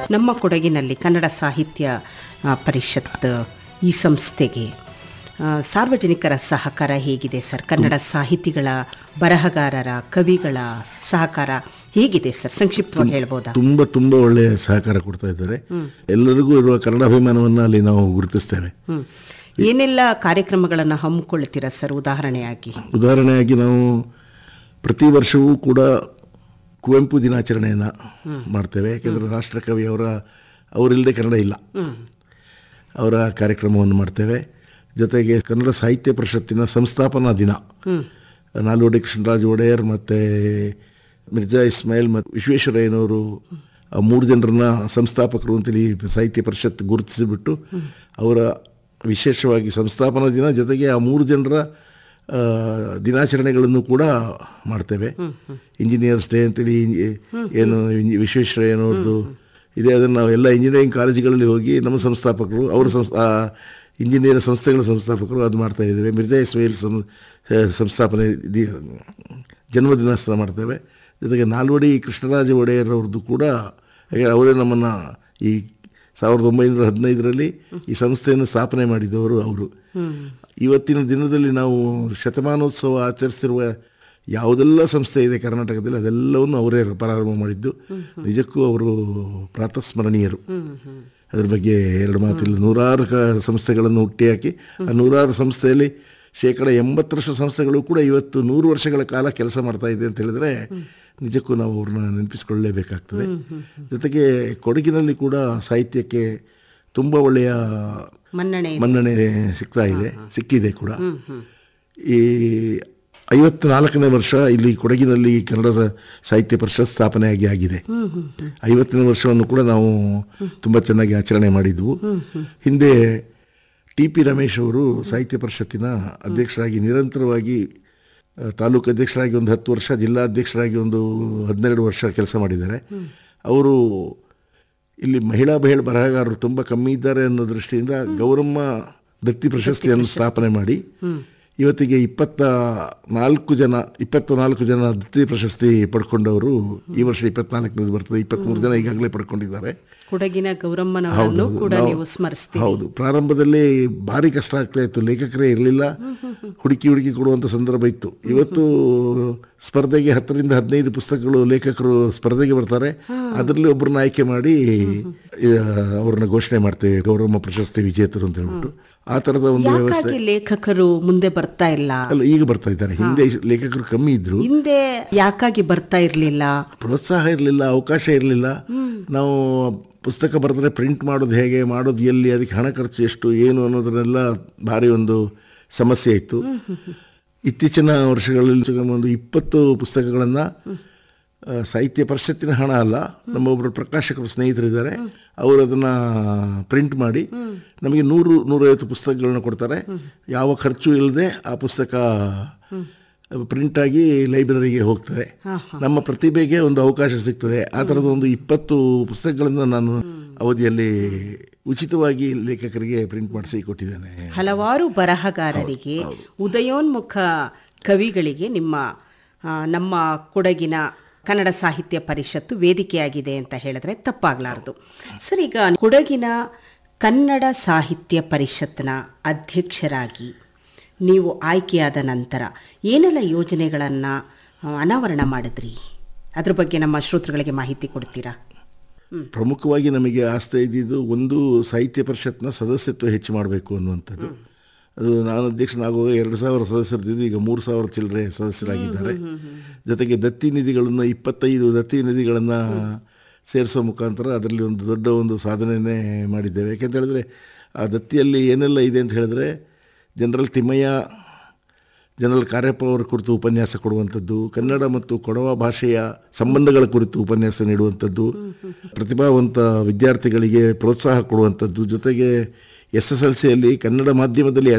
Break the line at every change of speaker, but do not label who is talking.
ನಮ್ಮ ಕೊಡಗಿನಲ್ಲಿ ಕನ್ನಡ ಸಾಹಿತ್ಯ ಆ, ಪರಿಷತ್ ಈ ಸಂಸ್ಥೆಗೆ ಆ, ಸಾರ್ವಜನಿಕರ ಸಹಕಾರ ಹೇಗಿದೆ ಸರ್ ಕನ್ನಡ ಸಾಹಿತಿಗಳ ಬರಹಗಾರರ ಕವಿಗಳ ಸಹಕಾರ ಹೇಗಿದೆ ಸರ್ ಸಂಕ್ಷಿಪ್ತವಾಗಿ ಹೇಳ್ಬೋದಾ
ತುಂಬ ತುಂಬ ಒಳ್ಳೆಯ ಸಹಕಾರ ಕೊಡ್ತಾ ಇದ್ದಾರೆ ಎಲ್ಲರಿಗೂ ಇರುವ ಕನ್ನಡಾಭಿಮಾನವನ್ನು ಅಲ್ಲಿ ನಾವು ಗುರುತಿಸ್ತೇವೆ
ಹ್ಮ್. ಏನೆಲ್ಲ ಕಾರ್ಯಕ್ರಮಗಳನ್ನು ಹಮ್ಮಿಕೊಳ್ತೀರಾ ಸರ್ ಉದಾಹರಣೆಯಾಗಿ
ಉದಾಹರಣೆಯಾಗಿ ನಾವು ಪ್ರತಿ ವರ್ಷವೂ ಕೂಡ ಕುವೆಂಪು ದಿನಾಚರಣೆಯನ್ನು ಮಾಡ್ತೇವೆ ಯಾಕೆಂದರೆ ರಾಷ್ಟ್ರಕವಿ ಅವರ ಅವರಿಲ್ಲದೆ ಕನ್ನಡ ಇಲ್ಲ ಅವರ ಕಾರ್ಯಕ್ರಮವನ್ನು ಮಾಡ್ತೇವೆ ಜೊತೆಗೆ ಕನ್ನಡ ಸಾಹಿತ್ಯ ಪರಿಷತ್ತಿನ ಸಂಸ್ಥಾಪನಾ ದಿನ ನಾಲ್ವಡಿ ಕೃಷ್ಣರಾಜ ಒಡೆಯರ್ ಮತ್ತು ಮಿರ್ಜಾ ಇಸ್ಮಾಯಿಲ್ ಮತ್ತು ವಿಶ್ವೇಶ್ವರಯ್ಯನವರು ಆ ಮೂರು ಜನರನ್ನ ಸಂಸ್ಥಾಪಕರು ಅಂತೇಳಿ ಸಾಹಿತ್ಯ ಪರಿಷತ್ ಗುರುತಿಸಿಬಿಟ್ಟು ಅವರ ವಿಶೇಷವಾಗಿ ಸಂಸ್ಥಾಪನಾ ದಿನ ಜೊತೆಗೆ ಆ ಮೂರು ಜನರ ಆ, ದಿನಾಚರಣೆಗಳನ್ನು ಕೂಡ ಮಾಡ್ತೇವೆ ಇಂಜಿನಿಯರ್ಸ್ ಡೇ ಅಂತೇಳಿ ಇಂಜಿ- ಏನು ಇಂಜಿ- ವಿಶ್ವೇಶ್ವರಯ್ಯನವ್ರದ್ದು ಇದೆ ಅದನ್ನು ನಾವು ಎಲ್ಲ ಇಂಜಿನಿಯರಿಂಗ್ ಕಾಲೇಜುಗಳಲ್ಲಿ ಹೋಗಿ ನಮ್ಮ ಸಂಸ್ಥಾಪಕರು ಅವರ ಸಂಸ್ಥಾ ಇಂಜಿನಿಯರ್ ಸಂಸ್ಥೆಗಳ ಸಂಸ್ಥಾಪಕರು ಅದು ಮಾಡ್ತಾ ಇದ್ದೇವೆ ಮಿರ್ಜಾ ಇಸ್ಮಾಯಿಲ್ ಸಂ ಸಂಸ್ಥಾಪನೆ ದಿ ಜನ್ಮದಿನಾಚರಣೆ ಮಾಡ್ತೇವೆ ಜೊತೆಗೆ ನಾಲ್ವಡಿ ಕೃಷ್ಣರಾಜ ಒಡೆಯರ್ ಅವ್ರದ್ದು ಕೂಡ ಹಾಗೆ ಅವರೇ ನಮ್ಮನ್ನು ಈ ಸಾವಿರದ ಒಂಬೈನೂರ ಹದಿನೈದರಲ್ಲಿ ಈ ಸಂಸ್ಥೆಯನ್ನು ಸ್ಥಾಪನೆ ಮಾಡಿದವರು ಅವರು ಇವತ್ತಿನ ದಿನದಲ್ಲಿ ನಾವು ಶತಮಾನೋತ್ಸವ ಆಚರಿಸ್ತಿರುವ ಯಾವುದೆಲ್ಲ ಸಂಸ್ಥೆ ಇದೆ ಕರ್ನಾಟಕದಲ್ಲಿ ಅದೆಲ್ಲವನ್ನು ಅವರೇ ಪ್ರಾರಂಭ ಮಾಡಿದ್ದು ನಿಜಕ್ಕೂ ಅವರು ಪ್ರಾತಸ್ಮರಣೀಯರು ಅದ್ರ ಬಗ್ಗೆ ಎರಡು ಮಾತಿಲ್ಲ ನೂರಾರು ಕ ಸಂಸ್ಥೆಗಳನ್ನು ಹುಟ್ಟಿ ಹಾಕಿ ಆ ನೂರಾರು ಸಂಸ್ಥೆಯಲ್ಲಿ ಶೇಕಡ ಎಂಬತ್ತರಷ್ಟು ಸಂಸ್ಥೆಗಳು ಕೂಡ ಇವತ್ತು ನೂರು ವರ್ಷಗಳ ಕಾಲ ಕೆಲಸ ಮಾಡ್ತಾ ಇದೆ ಅಂತ ಹೇಳಿದ್ರೆ ನಿಜಕ್ಕೂ ನಾವು ಅವ್ರನ್ನ ನೆನಪಿಸ್ಕೊಳ್ಳೇಬೇಕಾಗ್ತದೆ ಜೊತೆಗೆ ಕೊಡಗಿನಲ್ಲಿ ಕೂಡ ಸಾಹಿತ್ಯಕ್ಕೆ ತುಂಬ ಒಳ್ಳೆಯ
ಮನ್ನಣೆ
ಮನ್ನಣೆ ಸಿಗ್ತಾ ಇದೆ ಸಿಕ್ಕಿದೆ ಕೂಡ ಈ ಐವತ್ನಾಲ್ಕನೇ ವರ್ಷ ಇಲ್ಲಿ ಕೊಡಗಿನಲ್ಲಿ ಕನ್ನಡದ ಸಾಹಿತ್ಯ ಪರಿಷತ್ ಸ್ಥಾಪನೆಯಾಗಿ ಆಗಿದೆ ಐವತ್ತನೇ ವರ್ಷವನ್ನು ಕೂಡ ನಾವು ತುಂಬ ಚೆನ್ನಾಗಿ ಆಚರಣೆ ಮಾಡಿದ್ವು ಹಿಂದೆ ಟಿ ಪಿ ರಮೇಶ್ ಅವರು ಸಾಹಿತ್ಯ ಪರಿಷತ್ತಿನ ಅಧ್ಯಕ್ಷರಾಗಿ ನಿರಂತರವಾಗಿ ಆ, ತಾಲೂಕು ಅಧ್ಯಕ್ಷರಾಗಿ ಒಂದು ಹತ್ತು ವರ್ಷ ಜಿಲ್ಲಾ ಅಧ್ಯಕ್ಷರಾಗಿ ಒಂದು ಹದಿನೆರಡು ವರ್ಷ ಕೆಲಸ ಮಾಡಿದ್ದಾರೆ ಅವರು ಇಲ್ಲಿ ಮಹಿಳಾ ಬಹಿಳ ಬರಹಗಾರರು ತುಂಬ ಕಮ್ಮಿ ಇದ್ದಾರೆ ಅನ್ನೋ ದೃಷ್ಟಿಯಿಂದ ಗೌರಮ್ಮ ದತ್ತಿ ಪ್ರಶಸ್ತಿಯನ್ನು ಸ್ಥಾಪನೆ ಮಾಡಿ ಇವತ್ತಿಗೆ ಇಪ್ಪತ್ತ ನಾಲ್ಕು ಜನ ಇಪ್ಪತ್ತ ನಾಲ್ಕು ಜನ ದತ್ತಿ ಪ್ರಶಸ್ತಿ ಪಡ್ಕೊಂಡವರು ಈ ವರ್ಷ ಇಪ್ಪತ್ನಾಲ್ಕನೇದು ಬರ್ತದೆ ಇಪ್ಪತ್ತ್ಮೂರು ಜನ ಈಗಾಗಲೇ ಪಡ್ಕೊಂಡಿದ್ದಾರೆ
ಕೊಡಗಿನ ಗೌರಮ್ಮನವರನ್ನು ಕೂಡ
ನಾವು-
ನೀವು ಸ್ಮರಿಸ್ತೀವಿ
ಹೌದು ಪ್ರಾರಂಭದಲ್ಲಿ ಭಾರಿ ಕಷ್ಟ ಆಗ್ತಾ ಇತ್ತು ಲೇಖಕರೇ ಇರಲಿಲ್ಲ ಹುಡುಕಿ ಹುಡುಕಿ ಕೊಡುವಂಥ ಸಂದರ್ಭ ಇತ್ತು ಇವತ್ತು ಸ್ಪರ್ಧೆಗೆ ಹತ್ತರಿಂದ ಹದಿನೈದು ಪುಸ್ತಕಗಳು ಲೇಖಕರು ಸ್ಪರ್ಧೆಗೆ ಬರ್ತಾರೆ ಅದರಲ್ಲಿ ಒಬ್ಬರನ್ನ ಆಯ್ಕೆ ಮಾಡಿ ಆ, ಅವ್ರನ್ನ ಘೋಷಣೆ ಮಾಡ್ತೇವೆ ಗೌರವ ಪ್ರಶಸ್ತಿ ವಿಜೇತರು ಅಂತ ಹೇಳ್ಬಿಟ್ಟು ಆ ಥರದ ಒಂದು ವ್ಯವಸ್ಥೆ
ಯಾಕಾಗಿ ಲೇಖಕರು ಮುಂದೆ ಬರ್ತಾ ಇಲ್ಲ
ಅಲ್ಲ ಈಗ ಬರ್ತಾ ಇದ್ದಾರೆ ಹಿಂದೆ ಲೇಖಕರು ಕಮ್ಮಿ ಇದ್ರು
ಹಿಂದೆ ಯಾಕಾಗಿ ಬರ್ತಾ ಇರ್ಲಿಲ್ಲ
ಪ್ರೋತ್ಸಾಹ ಇರಲಿಲ್ಲ ಅವಕಾಶ ಇರಲಿಲ್ಲ ನಾವು ಪುಸ್ತಕ ಬರೆದ್ರೆ ಪ್ರಿಂಟ್ ಮಾಡೋದು ಹೇಗೆ ಮಾಡೋದು ಎಲ್ಲಿ ಅದಕ್ಕೆ ಹಣ ಖರ್ಚು ಎಷ್ಟು ಏನು ಅನ್ನೋದನ್ನೆಲ್ಲ ಭಾರಿ ಒಂದು ಸಮಸ್ಯೆ ಇತ್ತು ಇತ್ತೀಚಿನ ವರ್ಷಗಳಲ್ಲಿ ಸುಮಾರು ಒಂದು ಇಪ್ಪತ್ತು ಪುಸ್ತಕಗಳನ್ನು ಸಾಹಿತ್ಯ ಪರಿಷತ್ತಿನ ಹಣ ಅಲ್ಲ ನಮ್ಮ ಒಬ್ಬರು ಪ್ರಕಾಶಕರು ಸ್ನೇಹಿತರಿದ್ದಾರೆ ಅವರು ಅದನ್ನು ಪ್ರಿಂಟ್ ಮಾಡಿ ನಮಗೆ ನೂರು ನೂರೈವತ್ತು ಪುಸ್ತಕಗಳನ್ನ ಕೊಡ್ತಾರೆ ಯಾವ ಖರ್ಚು ಇಲ್ಲದೆ ಆ ಪುಸ್ತಕ ಪ್ರಿಂಟ್ ಆಗಿ ಲೈಬ್ರರಿಗೆ ಹೋಗ್ತದೆ ನಮ್ಮ ಪ್ರತಿಭೆಗೆ ಒಂದು ಅವಕಾಶ ಸಿಗ್ತದೆ ಆ ಥರದ ಒಂದು ಇಪ್ಪತ್ತು ಪುಸ್ತಕಗಳನ್ನು ನಾನು ಅವಧಿಯಲ್ಲಿ ಉಚಿತವಾಗಿ ಲೇಖಕರಿಗೆ ಪ್ರಿಂಟ್ ಮಾಡಿಸಿ ಕೊಟ್ಟಿದ್ದೇನೆ
ಹಲವಾರು ಬರಹಗಾರರಿಗೆ ಉದಯೋನ್ಮುಖ ಕವಿಗಳಿಗೆ ನಿಮ್ಮ ಆ, ನಮ್ಮ ಕೊಡಗಿನ ಕನ್ನಡ ಸಾಹಿತ್ಯ ಪರಿಷತ್ತು ವೇದಿಕೆಯಾಗಿದೆ ಅಂತ ಹೇಳಿದ್ರೆ ತಪ್ಪಾಗಲಾರದು ಸರ್ ಈಗ ಕೊಡಗಿನ ಕನ್ನಡ ಸಾಹಿತ್ಯ ಪರಿಷತ್ನ ಅಧ್ಯಕ್ಷರಾಗಿ ನೀವು ಆಯ್ಕೆಯಾದ ನಂತರ ಏನೆಲ್ಲ ಯೋಜನೆಗಳನ್ನು ಅನಾವರಣ ಮಾಡಿದ್ರಿ ಅದ್ರ ಬಗ್ಗೆ ನಮ್ಮ ಶ್ರೋತೃಗಳಿಗೆ ಮಾಹಿತಿ ಕೊಡ್ತೀರಾ
ಪ್ರಮುಖವಾಗಿ ನಮಗೆ ಆಸ್ತೆ ಇದ್ದಿದ್ದು ಒಂದು ಸಾಹಿತ್ಯ ಪರಿಷತ್ನ ಸದಸ್ಯತ್ವ ಹೆಚ್ಚು ಮಾಡಬೇಕು ಅನ್ನುವಂಥದ್ದು ಅದು ನಾನು ಅಧ್ಯಕ್ಷನಾಗುವಾಗ ಎರಡು ಸಾವಿರ ಸದಸ್ಯರಿದ್ದು ಈಗ ಮೂರು ಸಾವಿರ ಚಿಲ್ಲರೆ ಸದಸ್ಯರಾಗಿದ್ದಾರೆ ಜೊತೆಗೆ ದತ್ತಿ ನಿಧಿಗಳನ್ನು ಇಪ್ಪತ್ತೈದು ದತ್ತಿ ನಿಧಿಗಳನ್ನು ಸೇರಿಸೋ ಮುಖಾಂತರ ಅದರಲ್ಲಿ ಒಂದು ದೊಡ್ಡ ಒಂದು ಸಾಧನೆಯೇ ಮಾಡಿದ್ದೇವೆ ಯಾಕೆಂತ ಹೇಳಿದ್ರೆ ಆ ದತ್ತಿಯಲ್ಲಿ ಏನೆಲ್ಲ ಇದೆ ಅಂತ ಹೇಳಿದ್ರೆ ಜನರಲ್ ತಿಮ್ಮಯ್ಯ ಜನರಲ್ ಕಾರ್ಯಪ್ಪ ಅವರ ಕುರಿತು ಉಪನ್ಯಾಸ ಕೊಡುವಂಥದ್ದು ಕನ್ನಡ ಮತ್ತು ಕೊಡವ ಭಾಷೆಯ ಸಂಬಂಧಗಳ ಕುರಿತು ಉಪನ್ಯಾಸ ನೀಡುವಂಥದ್ದು ಪ್ರತಿಭಾವಂತ ವಿದ್ಯಾರ್ಥಿಗಳಿಗೆ ಪ್ರೋತ್ಸಾಹ ಕೊಡುವಂಥದ್ದು ಜೊತೆಗೆ ಎಸ್ ಎಸ್ ಎಲ್ ಸಿಯಲ್ಲಿ ಕನ್ನಡ ಮಾಧ್ಯಮದಲ್ಲಿ